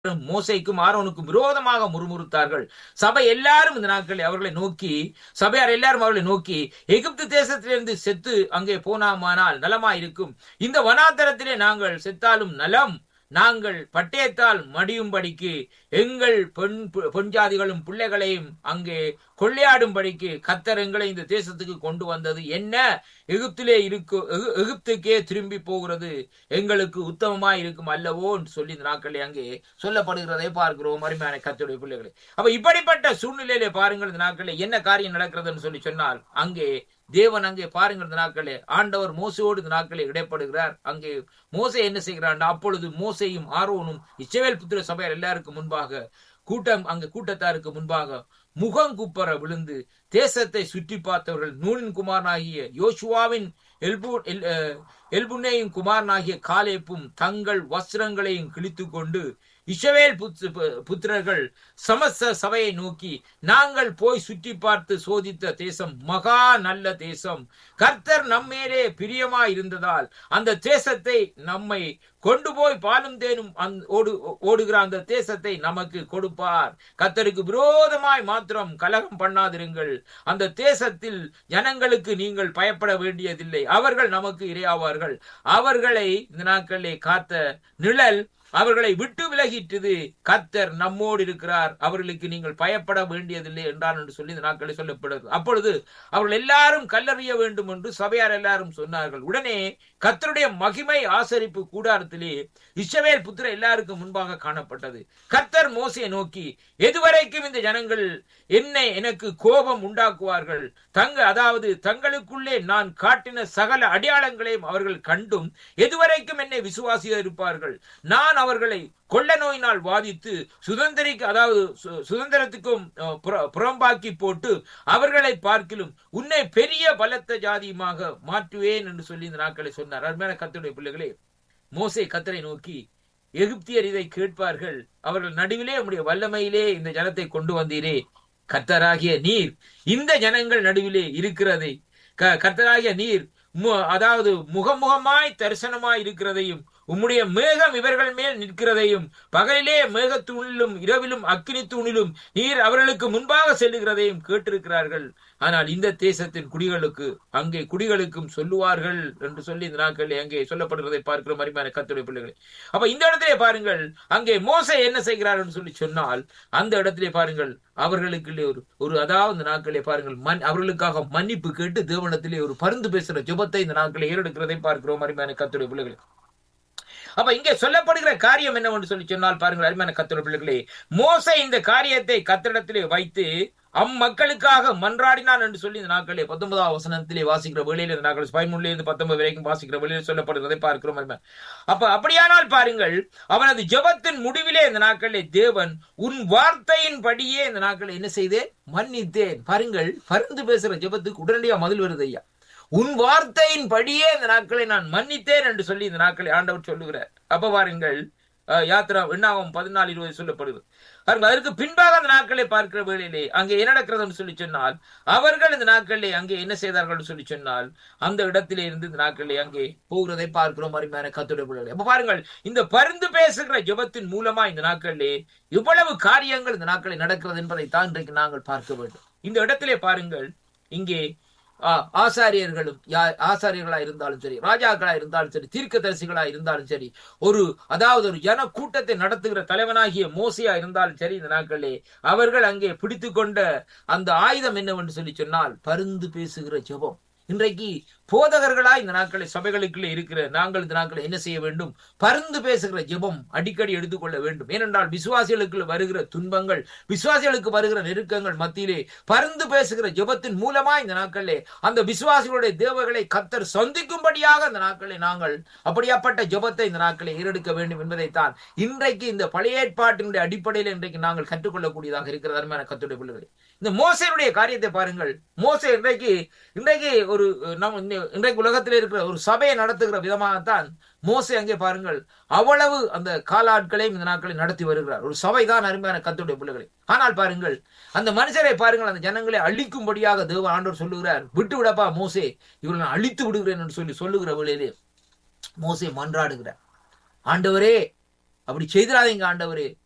மோசைக்கும் ஆரோனுக்கும் விரோதமாக முறுமுறுத்தார்கள் சபை எல்லாரும் இந்த நாட்களில் அவர்களை நோக்கி சபையார் எல்லாரும் அவர்களை நோக்கி எகிப்து தேசத்திலிருந்து செத்து அங்கே போனாமானால் நலமாயிருக்கும் இந்த வனாந்தரத்திலே நாங்கள் செத்தாலும் நலம் நாங்கள் பட்டயத்தால் மடியும்படிக்கு எங்கள் பெண் பெண் ஜாதிகளும் பிள்ளைகளையும் அங்கே கொள்ளையாடும்படிக்கு கத்தர் எங்களை இந்த தேசத்துக்கு கொண்டு வந்தது என்ன எகிப்திலே இருக்கு எகு- எகிப்துக்கே திரும்பி போகிறது எங்களுக்கு உத்தமமாய் இருக்கும் அல்லவோ என்று சொல்லி இந்த நாட்களில் அங்கே சொல்லப்படுகிறதை பார்க்கிறோம் அருமையான கத்துடைய பிள்ளைகளை அப்ப இப்படிப்பட்ட சூழ்நிலையிலே பாருங்கள் இந்த நாட்களில் என்ன காரியம் நடக்கிறதுன்னு சொல்லி சொன்னால் அங்கே தேவன் அங்கே பாருங்கள் இந்த நாட்களே ஆண்டவர் மோசையோடு இந்த நாட்களே இடைப்படுகிறார் அங்கே மோசை என்ன செய்கிறான் அப்பொழுது மோசையும் ஆரோனும் இஸ்ரவேல் புத்திர சபையார் எல்லாருக்கும் முன்பாக கூட்டம் அங்கு கூட்டத்தாருக்கு முன்பாக முகம் குப்பர விழுந்து தேசத்தை சுற்றி பார்த்தவர்கள் நூனின் குமாரனாகிய யோசுவாவின் எல்பு எல்- அஹ், எல்புன்னேயும் குமாரனாகிய காலேப்பும் தங்கள் வஸ்திரங்களையும் கிழித்துக் கொண்டு இஸ்ரவேல் புத்- பு- புத்திரர்கள் சமஸ்த சபையை நோக்கி நாங்கள் போய் சுற்றி பார்த்து சோதித்த தேசம் மகா நல்ல தேசம் கர்த்தர் நம்மேலே பிரியமா இருந்ததால் அந்த தேசத்தை நம்மை கொண்டு போய் பாலும் தேனும் அந்த- ஓடு ஓடுகிற அந்த தேசத்தை நமக்கு கொடுப்பார் கர்த்தருக்கு விரோதமாய் மாத்திரம் கலகம் பண்ணாதிருங்கள் அந்த தேசத்தில் ஜனங்களுக்கு நீங்கள் பயப்பட வேண்டியதில்லை அவர்கள் நமக்கு இரையாவார்கள் அவர்களை இந்த நாட்களிலே காத்த நிழல் அவர்களை விட்டு விலகிட்டது கர்த்தர் நம்மோடு இருக்கிறார் அவர்களுக்கு நீங்கள் பயப்பட வேண்டியதில்லை என்றார் என்று சொல்லி இந்த நாட்களில் சொல்லப்படுது அப்பொழுது அவர்கள் எல்லாரும் கல்லறிய வேண்டும் என்று சபையார் எல்லாரும் சொன்னார்கள் உடனே கர்த்தருடைய மகிமை ஆசரிப்பு கூடாரத்திலே இஸ்ரவேல் புத்திர எல்லாருக்கும் முன்பாக காணப்பட்டது கர்த்தர் மோசையை நோக்கி எதுவரைக்கும் இந்த ஜனங்கள் என்னை எனக்கு கோபம் உண்டாக்குவார்கள் தங்க அதாவது தங்களுக்குள்ளே நான் காட்டின சகல அடையாளங்களையும் அவர்கள் கண்டும் எதுவரைக்கும் என்னை விசுவாசியா இருப்பார்கள் நான் அவர்களை கொள்ள நோயினால் வாதித்து சுதந்திரிக்கு அதாவது சு- சுதந்திரத்துக்கும் அஹ், புற- புறம்பாக்கி போட்டு அவர்களை பார்க்கிலும் உன்னை பெரிய பலத்த ஜாதியுமாக மாற்றுவேன் என்று சொல்லி இந்த நாட்களை சொன்னார் அருமையான கத்தருடைய பிள்ளைகளே மோசே கத்தரை நோக்கி எகிப்தியர் இதை கேட்பார்கள் அவர்கள் நடுவிலே உம்முடைய வல்லமையிலே இந்த ஜனத்தை கொண்டு வந்தீரே கர்த்தராகிய நீர் இந்த ஜனங்கள் நடுவிலே இருக்கிறதை க- கர்த்தராகிய நீர் மு- அதாவது முகமுகமாய் தரிசனமாய் இருக்கிறதையும் உம்முடைய மேகம் இவர்கள் மேல் நிற்கிறதையும் பகலிலே மேகத்தூணிலும் இரவிலும் அக்கினி தூணிலும் நீர் அவர்களுக்கு முன்பாக செல்லுகிறதையும் கேட்டிருக்கிறார்கள் ஆனால் இந்த தேசத்தின் குடிகளுக்கு அங்கே குடிகளுக்கும் சொல்லுவார்கள் என்று சொல்லி இந்த நாட்களில் அங்கே சொல்லப்படுகிறதை பார்க்கிறோம் அருமையான கத்துடைய பிள்ளைகளை அப்ப இந்த இடத்திலே பாருங்கள் அங்கே மோசை என்ன செய்கிறார் என்று சொல்லி சொன்னால் அந்த இடத்திலே பாருங்கள் அவர்களுக்குள்ளே ஒரு ஒரு அதாவது இந்த நாட்களே பாருங்கள் மன் அவர்களுக்காக மன்னிப்பு கேட்டு தேவனத்திலே ஒரு பருந்து பேசுற ஜெபத்தை இந்த நாட்களை ஏறெடுக்கிறதை பார்க்கிறோம் அருமையான கத்துடைய பிள்ளைகளை அப்ப இங்கே சொல்லப்படுகிற காரியம் என்னவென்று சொல்லி சொன்னால் பாருங்கள் அருமையான கத்துடைய பிள்ளைகளே மோசை இந்த காரியத்தை கத்திடத்திலே வைத்து அம்மக்களுக்காக மன்றாடினான் என்று சொல்லி இந்த நாட்களே பத்தொன்பதாம் வசனத்திலே வாசிக்கிற வேளையில் இந்த நாட்கள் பதிமூணுல இருந்து பத்தொன்பது வரைக்கும் வாசிக்கிற வேளையில் சொல்லப்படுகிறதை பார்க்கிறோம் அருமை. அப்ப அப்படியானால் பாருங்கள் அவனது ஜெபத்தின் முடிவிலே இந்த நாட்களிலே தேவன் உன் வார்த்தையின் படியே இந்த நாட்களை என்ன செய்தேன் மன்னித்தேன் பாருங்கள் பருந்து பேசுற ஜெபத்துக்கு உடனடியா பதில் வருது ஐயா உன் வார்த்தையின் படியே இந்த நாட்களை நான் மன்னித்தேன் என்று சொல்லி இந்த நாட்களை ஆண்டவர் சொல்லுகிறார் அப்ப பாருங்கள் அஹ், யாத்திரா எண்ணாகம் பதினாலு இருபது சொல்லப்படுது பாருங்கள் அதற்கு பின்பாக அந்த நாட்களை பார்க்கிற வேளையிலே அங்கே என்ன நடக்கிறதுன்னு சொல்லி சொன்னால் அவர்கள் இந்த நாட்களிலே அங்கே என்ன செய்தார்கள் என்று சொல்லி சொன்னால் அந்த இடத்திலே இருந்து இந்த நாட்களிலே அங்கே போகிறதை பார்க்கிறோம் அருமையான கத்துடைய பிள்ளைகளை அப்ப பாருங்கள் இந்த பருந்து பேசுகிற ஜெபத்தின் மூலமா இந்த நாட்களிலே இவ்வளவு காரியங்கள் இந்த நாட்களில் நடக்கிறது என்பதை தான் இன்றைக்கு நாங்கள் பார்க்க வேண்டும் இந்த இடத்திலே பாருங்கள் இங்கே ஆ, ஆசாரியர்களும் யா- ஆசாரியர்களா இருந்தாலும் சரி ராஜாக்களா இருந்தாலும் சரி தீர்க்கதரிசிகளா இருந்தாலும் சரி ஒரு அதாவது ஒரு ஜன கூட்டத்தை நடத்துகிற தலைவனாகிய மோசையா இருந்தாலும் சரி இந்த நாட்களிலே அவர்கள் அங்கே பிடித்து கொண்ட அந்த ஆயுதம் என்னவென்று சொல்லி சொன்னால் பருந்து பேசுகிற ஜெபம் இன்றைக்கு போதகர்களா இந்த நாட்களை சபைகளுக்குள்ளே இருக்கிற நாங்கள் இந்த நாட்களை என்ன செய்ய வேண்டும் பருந்து பேசுகிற ஜெபம் அடிக்கடி எடுத்துக்கொள்ள வேண்டும் ஏனென்றால் விசுவாசிகளுக்கு வருகிற துன்பங்கள் விசுவாசிகளுக்கு வருகிற நெருக்கங்கள் மத்தியிலே பருந்து பேசுகிற ஜெபத்தின் மூலமா இந்த நாட்களிலே அந்த விசுவாசிகளுடைய தேவர்களை கத்தர் சந்திக்கும்படியாக இந்த நாட்களை நாங்கள் அப்படியாப்பட்ட ஜெபத்தை இந்த நாட்களை ஏறெடுக்க வேண்டும் என்பதைத்தான் இன்றைக்கு இந்த பழைய ஏற்பாட்டினுடைய அடிப்படையில் இன்றைக்கு நாங்கள் கற்றுக்கொள்ளக்கூடியதாக இருக்கிற அருமையான கத்துடைய பிள்ளைகளை இந்த மோசையுடைய காரியத்தை பாருங்கள் மோசை இன்றைக்கு இன்றைக்கு ஒரு நம் இந்த- இன்றைக்கு உலகத்தில் இருக்கிற ஒரு சபையை நடத்துகிற விதமாகத்தான் மோசை அங்கே பாருங்கள் அவ்வளவு அந்த காலாட்களையும் இந்த நாட்களில் நடத்தி வருகிறார் ஒரு சபைதான் அருமையான கத்துடைய பிள்ளைகளை ஆனால் பாருங்கள் அந்த மனுஷரை பாருங்கள் அந்த ஜனங்களை அழிக்கும்படியாக தேவ ஆண்டவர் சொல்லுகிறார் விட்டு விடப்பா மோசே இவர்களை நான் அழித்து விடுகிறேன் என்று சொல்லி சொல்லுகிற வேளையிலே மோசே மன்றாடுகிறார் ஆண்டவரே அப்படி செய்திடாதீங்க ஆண்டவரே